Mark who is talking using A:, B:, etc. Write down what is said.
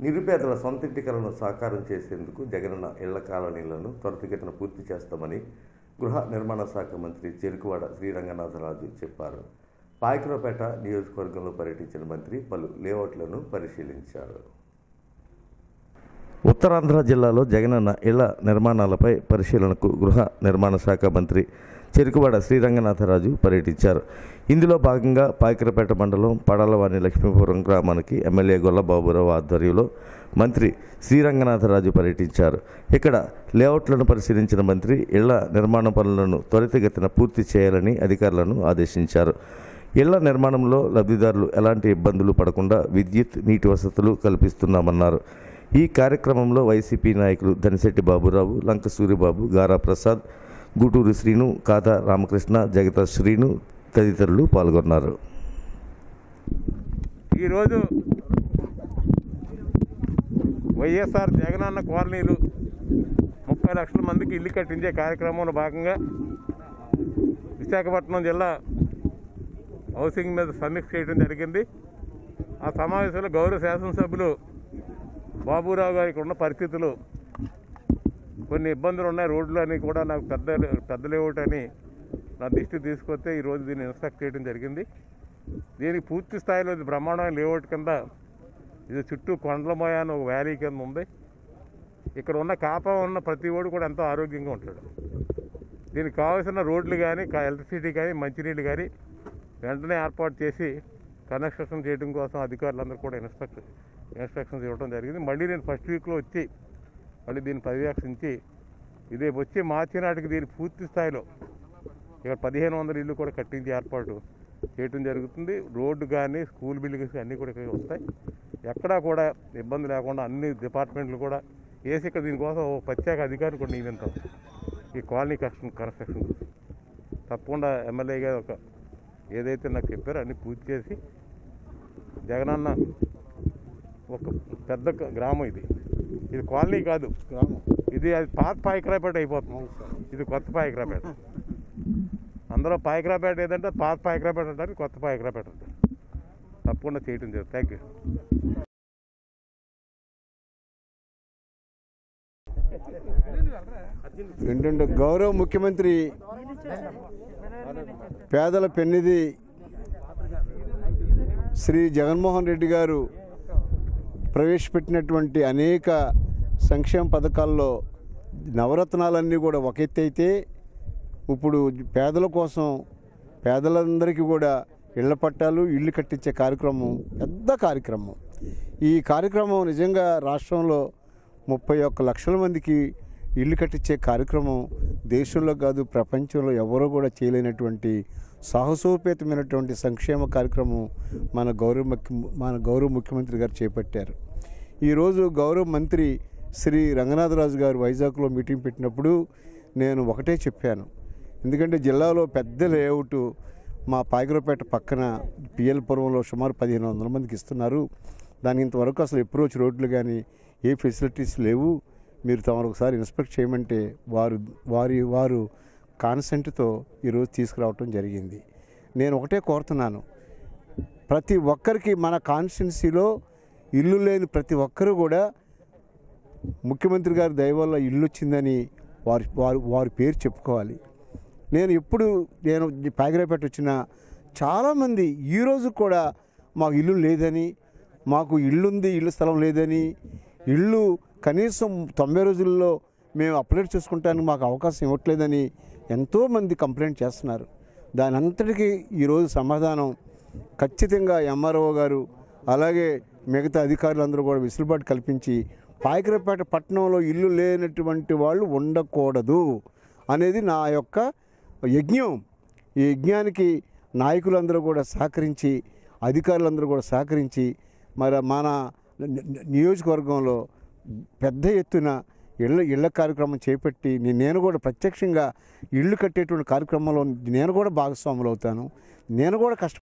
A: నిరుపేదల సొంతింటి కలను సాకారం చేసేందుకు జగనన్న ఇళ్ల కాలనీలను త్వరితగతిన పూర్తి చేస్తామని గృహ నిర్మాణ శాఖ మంత్రి చెరుకువాడ శ్రీరంగనాథరాజు చెప్పారు పాయకరావుపేట నియోజకవర్గంలో పర్యటించిన మంత్రి పలు లేఅవుట్లను పరిశీలించారు ఉత్తరాంధ్ర జిల్లాలో జగనన్న ఇళ్ల నిర్మాణాలపై పరిశీలనకు గృహ నిర్మాణ శాఖ మంత్రి చెరుకువాడ శ్రీరంగనాథరాజు పర్యటించారు ఇందులో భాగంగా పాయకరపేట మండలం పడాలవాణి లక్ష్మీపురం గ్రామానికి ఎమ్మెల్యే గొల్లబాబురావు ఆధ్వర్యంలో మంత్రి శ్రీరంగనాథరాజు పర్యటించారు ఇక్కడ లేఅవుట్లను పరిశీలించిన మంత్రి ఇళ్ల నిర్మాణ పనులను త్వరితగతిన పూర్తి చేయాలని అధికారులను ఆదేశించారు ఇళ్ల నిర్మాణంలో లబ్ధిదారులు ఎలాంటి ఇబ్బందులు పడకుండా విద్యుత్ నీటి వసతులు కల్పిస్తున్నామన్నారు ఈ కార్యక్రమంలో వైసీపీ నాయకులు ధనిశెట్టి బాబురావు లంక సూర్యబాబు గారా ప్రసాద్ గూటూరు శ్రీను కాదా రామకృష్ణ జగత శ్రీను తదితరులు పాల్గొన్నారు
B: ఈరోజు వైఎస్ఆర్ జగనన్న కాలనీలు ముప్పై లక్షల మందికి ఇల్లు కట్టించే కార్యక్రమంలో భాగంగా విశాఖపట్నం జిల్లా హౌసింగ్ మీద సమీక్ష చేయడం జరిగింది ఆ సమావేశంలో గౌరవ శాసనసభ్యులు బాబురావు గారికి ఉన్న పరిస్థితులు కొన్ని ఇబ్బందులు ఉన్నాయి రోడ్లు అని కూడా నాకు పెద్ద పెద్ద లేఅవుట్ అని నా దృష్టికి తీసుకొస్తే ఈరోజు దీన్ని ఇన్స్పెక్ట్ చేయడం జరిగింది దీనికి పూర్తి స్థాయిలో ఇది బ్రహ్మాండమైన లేఅవుట్ కింద ఇది చుట్టూ కొండలమోయ అని ఒక వ్యాలీ కింద ఉంది ఇక్కడ ఉన్న కాపా ఉన్న ప్రతి ఓడు కూడా ఎంతో ఆరోగ్యంగా ఉంటాడు దీనికి కావాల్సిన రోడ్లు కానీ ఎలక్ట్రిసిటీ కానీ మంచినీళ్ళు కానీ వెంటనే ఏర్పాటు చేసి కన్స్ట్రక్షన్ చేయడం కోసం అధికారులందరూ కూడా ఇన్స్పెక్ట్ ఇన్స్ట్రక్షన్స్ ఇవ్వడం జరిగింది మళ్ళీ నేను ఫస్ట్ వీక్లో వచ్చి మళ్ళీ దీన్ని పర్యవేక్షించి ఇదే వచ్చి మార్చి నాటికి దీన్ని పూర్తి స్థాయిలో ఇక్కడ పదిహేను వందల ఇల్లు కూడా కట్టించి ఏర్పాటు చేయడం జరుగుతుంది రోడ్డు కానీ స్కూల్ బిల్డింగ్స్ అన్నీ కూడా ఇక్కడ వస్తాయి ఎక్కడా కూడా ఇబ్బంది లేకుండా అన్ని డిపార్ట్మెంట్లు కూడా వేసి ఇక్కడ దీనికోసం ఒక ప్రత్యేక అధికారిని కూడా నియమిస్తాం ఈ కాలనీ కన్స్ట్రక్షన్ కన్స్ట్రక్షన్ గురించి తప్పకుండా ఎమ్మెల్యే గారు ఒక ఏదైతే నాకు చెప్పారో అన్ని పూర్తి చేసి జగనన్న ఒక పెద్ద క- గ్రామం ఇది ఇది కాలనీ కాదు
C: గ్రామం
B: ఇది అది పాత పాయకరాపేట అయిపోతుంది ఇది కొత్త పాయకరాపేట అందులో పాయకరాపేట ఏదంటే పాత పాయకరాపేట అంటారు కొత్త పాయకరాపేట అంటారు తప్పకుండా చేయటం జరుగుతుంది థ్యాంక్ యూ
C: ఏంటంటే గౌరవ ముఖ్యమంత్రి పేదల పెన్నిధి శ్రీ జగన్మోహన్ రెడ్డి గారు ప్రవేశపెట్టినటువంటి అనేక సంక్షేమ పథకాల్లో నవరత్నాలన్నీ కూడా ఒక ఎత్తు అయితే ఇప్పుడు పేదల కోసం పేదలందరికీ కూడా ఇళ్ల పట్టాలు ఇల్లు కట్టించే కార్యక్రమం పెద్ద కార్యక్రమం ఈ కార్యక్రమం నిజంగా రాష్ట్రంలో ముప్పై ఒక్క లక్షల మందికి ఇల్లు కట్టించే కార్యక్రమం దేశంలో కాదు ప్రపంచంలో ఎవరో కూడా చేయలేనటువంటి సాహసోపేతమైనటువంటి సంక్షేమ కార్యక్రమం మన గౌరవ ముఖ్య మన గౌరవ ముఖ్యమంత్రి గారు చేపట్టారు ఈరోజు గౌరవ మంత్రి శ్రీ రంగనాథరాజు గారు వైజాగ్లో మీటింగ్ పెట్టినప్పుడు నేను ఒకటే చెప్పాను ఎందుకంటే జిల్లాలో పెద్ద లేఅవుట్ మా పాయకరపేట పక్కన పిఎల్ పురంలో సుమారు పదిహేను వందల మందికి ఇస్తున్నారు దానికి ఇంతవరకు అసలు అప్రోచ్ రోడ్లు కానీ ఏ ఫెసిలిటీస్ లేవు మీరు తమరు ఒకసారి ఇన్స్పెక్ట్ చేయమంటే వారు వారి వారు కాన్సెంట్తో ఈరోజు తీసుకురావటం జరిగింది నేను ఒకటే కోరుతున్నాను ప్రతి ఒక్కరికి మన కాన్స్టిట్యున్సీలో ఇల్లు లేని ప్రతి ఒక్కరు కూడా ముఖ్యమంత్రి గారి దయ వల్ల ఇల్లు వచ్చిందని వారి వారు వారి పేరు చెప్పుకోవాలి నేను ఎప్పుడు నేను పాగిరాపేట వచ్చిన చాలామంది ఈరోజు కూడా మాకు ఇల్లు లేదని మాకు ఇల్లుంది ఇల్లు స్థలం లేదని ఇల్లు కనీసం తొంభై రోజుల్లో మేము అప్లై చేసుకుంటానికి మాకు అవకాశం ఇవ్వట్లేదని ఎంతోమంది కంప్లైంట్ చేస్తున్నారు దాని అంతటికీ ఈరోజు సమాధానం ఖచ్చితంగా ఎంఆర్ఓ గారు అలాగే మిగతా అధికారులందరూ కూడా వెసులుబాటు కల్పించి పాయకరపేట పట్టణంలో ఇల్లు లేనటువంటి వాళ్ళు ఉండకూడదు అనేది నా యొక్క యజ్ఞం ఈ యజ్ఞానికి నాయకులందరూ కూడా సహకరించి అధికారులందరూ కూడా సహకరించి మరి మన ని- ని- నియోజకవర్గంలో పెద్ద ఎత్తున ఇళ్ళ ఇళ్ళ కార్యక్రమం చేపట్టి నే- నేను కూడా ప్రత్యక్షంగా ఇళ్ళు కట్టేటువంటి కార్యక్రమంలో నేను కూడా భాగస్వాములు అవుతాను నేను కూడా కష్ట